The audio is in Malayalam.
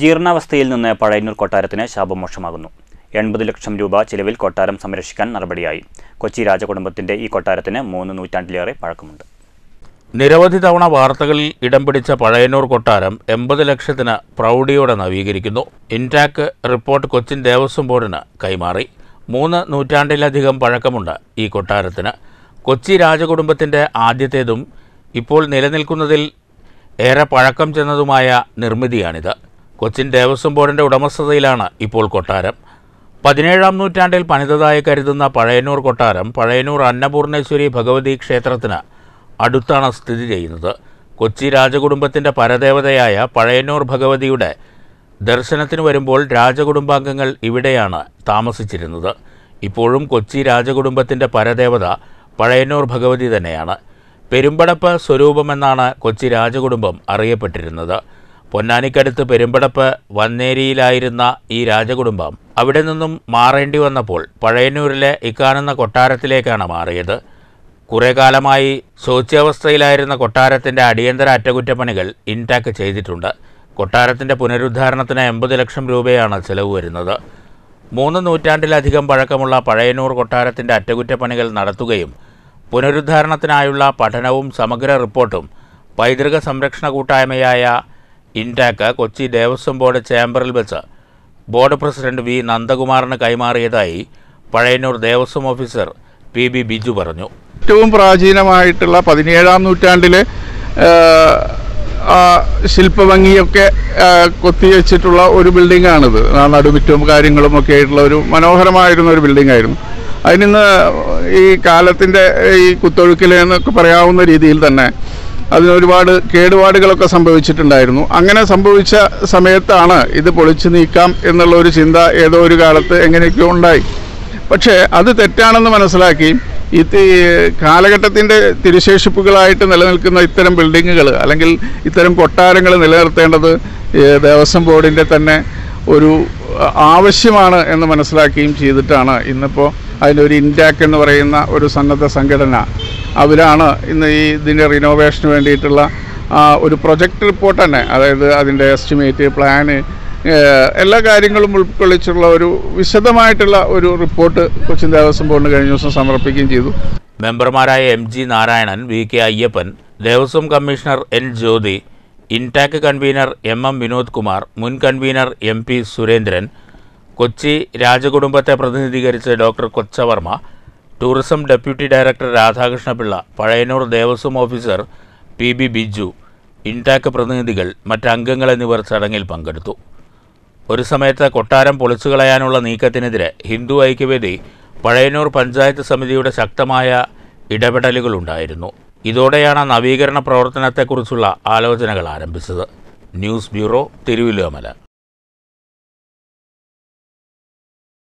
ജീർണാവസ്ഥയിൽ നിന്ന് പഴയന്നൂർ കൊട്ടാരത്തിന് ശാപമോക്ഷമാകുന്നു എൺപത് ലക്ഷം രൂപ ചിലവിൽ കൊട്ടാരം സംരക്ഷിക്കാൻ നടപടിയായി കൊച്ചി രാജകുടുംബത്തിന്റെ ഈ കൊട്ടാരത്തിന് മൂന്ന് നൂറ്റാണ്ടിലേറെ പഴക്കമുണ്ട് നിരവധി തവണ വാർത്തകളിൽ ഇടം പിടിച്ച പഴയന്നൂർ കൊട്ടാരം എൺപത് ലക്ഷത്തിന് പ്രൗഢിയോടെ നവീകരിക്കുന്നു ഇൻടാക്ക് റിപ്പോർട്ട് കൊച്ചിൻ ദേവസ്വം ബോർഡിന് കൈമാറി മൂന്ന് നൂറ്റാണ്ടിലധികം പഴക്കമുണ്ട് ഈ കൊട്ടാരത്തിന് കൊച്ചി രാജകുടുംബത്തിൻ്റെ ആദ്യത്തേതും ഇപ്പോൾ നിലനിൽക്കുന്നതിൽ ഏറെ പഴക്കം ചെന്നതുമായ നിർമ്മിതിയാണിത് കൊച്ചിൻ ദേവസ്വം ബോർഡിൻ്റെ ഉടമസ്ഥതയിലാണ് ഇപ്പോൾ കൊട്ടാരം പതിനേഴാം നൂറ്റാണ്ടിൽ പണിതതായി കരുതുന്ന പഴയന്നൂർ കൊട്ടാരം പഴയന്നൂർ അന്നപൂർണേശ്വരി ഭഗവതി ക്ഷേത്രത്തിന് അടുത്താണ് സ്ഥിതി ചെയ്യുന്നത് കൊച്ചി രാജകുടുംബത്തിൻ്റെ പരദേവതയായ പഴയന്നൂർ ഭഗവതിയുടെ ദർശനത്തിന് വരുമ്പോൾ രാജകുടുംബാംഗങ്ങൾ ഇവിടെയാണ് താമസിച്ചിരുന്നത് ഇപ്പോഴും കൊച്ചി രാജകുടുംബത്തിൻ്റെ പരദേവത പഴയന്നൂർ ഭഗവതി തന്നെയാണ് പെരുമ്പടപ്പ് സ്വരൂപമെന്നാണ് കൊച്ചി രാജകുടുംബം അറിയപ്പെട്ടിരുന്നത് പൊന്നാനിക്കടുത്ത് പെരുമ്പടപ്പ് വന്നേരിയിലായിരുന്ന ഈ രാജകുടുംബം അവിടെ നിന്നും മാറേണ്ടി വന്നപ്പോൾ പഴയന്നൂരിലെ ഇക്കാണുന്ന കൊട്ടാരത്തിലേക്കാണ് മാറിയത് കുറേ കാലമായി ശോച്യാവസ്ഥയിലായിരുന്ന കൊട്ടാരത്തിൻ്റെ അടിയന്തര അറ്റകുറ്റപ്പണികൾ ഇൻടാക്ക് ചെയ്തിട്ടുണ്ട് കൊട്ടാരത്തിൻ്റെ പുനരുദ്ധാരണത്തിന് എൺപത് ലക്ഷം രൂപയാണ് ചെലവ് വരുന്നത് മൂന്ന് നൂറ്റാണ്ടിലധികം പഴക്കമുള്ള പഴയന്നൂർ കൊട്ടാരത്തിൻ്റെ അറ്റകുറ്റപ്പണികൾ നടത്തുകയും പുനരുദ്ധാരണത്തിനായുള്ള പഠനവും സമഗ്ര റിപ്പോർട്ടും പൈതൃക സംരക്ഷണ കൂട്ടായ്മയായ ഇൻടാക്ക് കൊച്ചി ദേവസ്വം ബോർഡ് ചേംബറിൽ വെച്ച് ബോർഡ് പ്രസിഡന്റ് വി നന്ദകുമാറിന് കൈമാറിയതായി Pazhayannur Devaswom officer P B Biju പറഞ്ഞു ഏറ്റവും പ്രാചീനമായിട്ടുള്ള പതിനേഴാം നൂറ്റാണ്ടിലെ ആ, ആ ശില്പഭംഗിയൊക്കെ ആ, കൊത്തിവെച്ചിട്ടുള്ള ഒരു ബിൽഡിംഗ് ആണിത് ആ നടുമുറ്റവും കാര്യങ്ങളും ഒക്കെ ആയിട്ടുള്ള ഒരു മനോഹരമായിരുന്ന ഒരു ബിൽഡിംഗ് ആയിരുന്നു അതിനിന്ന് ഈ കാലത്തിൻ്റെ ഈ കുത്തൊഴുക്കിൽ എന്നൊക്കെ പറയാവുന്ന രീതിയിൽ തന്നെ അതിന് ഒരുപാട് കേടുപാടുകളൊക്കെ സംഭവിച്ചിട്ടുണ്ടായിരുന്നു അങ്ങനെ സംഭവിച്ച സമയത്താണ് ഇത് പൊളിച്ചു നീക്കാം എന്നുള്ള ഒരു ചിന്ത ഏതോ ഒരു കാലത്ത് എങ്ങനെയൊക്കെയോ ഉണ്ടായി പക്ഷേ അത് തെറ്റാണെന്ന് മനസ്സിലാക്കി ഇത് ഈ കാലഘട്ടത്തിൻ്റെ തിരുശേഷിപ്പുകളായിട്ട് നിലനിൽക്കുന്ന ഇത്തരം ബിൽഡിങ്ങുകൾ അല്ലെങ്കിൽ ഇത്തരം കൊട്ടാരങ്ങൾ നിലനിർത്തേണ്ടത് ഈ ദേവസ്വം ബോർഡിൻ്റെ തന്നെ ഒരു ആവശ്യമാണ് എന്ന് മനസ്സിലാക്കുകയും ചെയ്തിട്ടാണ് ഇന്നിപ്പോൾ അതിനൊരു ഇൻഡാക്ക് എന്ന് പറയുന്ന ഒരു സന്നദ്ധ സംഘടന അവരാണ് ഇന്ന് ഈ ഇതിൻ്റെ റിനോവേഷന് വേണ്ടിയിട്ടുള്ള ആ, ഒരു പ്രൊജക്ട് റിപ്പോർട്ട് തന്നെ അതായത് അതിൻ്റെ എസ്റ്റിമേറ്റ് പ്ലാന് ഏഹ് എല്ലാ കാര്യങ്ങളും ഉൾക്കൊള്ളിച്ചുള്ള ഒരു വിശദമായിട്ടുള്ള ഒരു റിപ്പോർട്ട് കൊച്ചിൻ ദേവസ്വം ബോർഡിന് കഴിഞ്ഞ ദിവസം സമർപ്പിക്കുകയും ചെയ്തു മെമ്പർമാരായ M G Narayanan V K Ayyappan Devaswom commissioner N Jyothi INTACH convener M M Vinod Kumar മുൻ convener M P Surendran Kochi രാജകുടുംബത്തെ പ്രതിനിധീകരിച്ച് doctor Kochavarma tourism deputy director Radhakrishnapillai Pazhayannur Devaswom officer P B Biju INTACH പ്രതിനിധികൾ മറ്റംഗങ്ങൾ എന്നിവർ ചടങ്ങിൽ പങ്കെടുത്തു ഒരു സമയത്ത് കൊട്ടാരം പൊളിച്ചുകളയാനുള്ള നീക്കത്തിനെതിരെ ഹിന്ദു ഐക്യവേദി പഴയന്നൂർ പഞ്ചായത്ത് സമിതിയുടെ ശക്തമായ ഇടപെടലുകളുണ്ടായിരുന്നു ഇതോടെയാണ് നവീകരണ പ്രവർത്തനത്തെക്കുറിച്ചുള്ള ആലോചനകൾ ആരംഭിച്ചത് ന്യൂസ് ബ്യൂറോ തിരുവല്ലോമല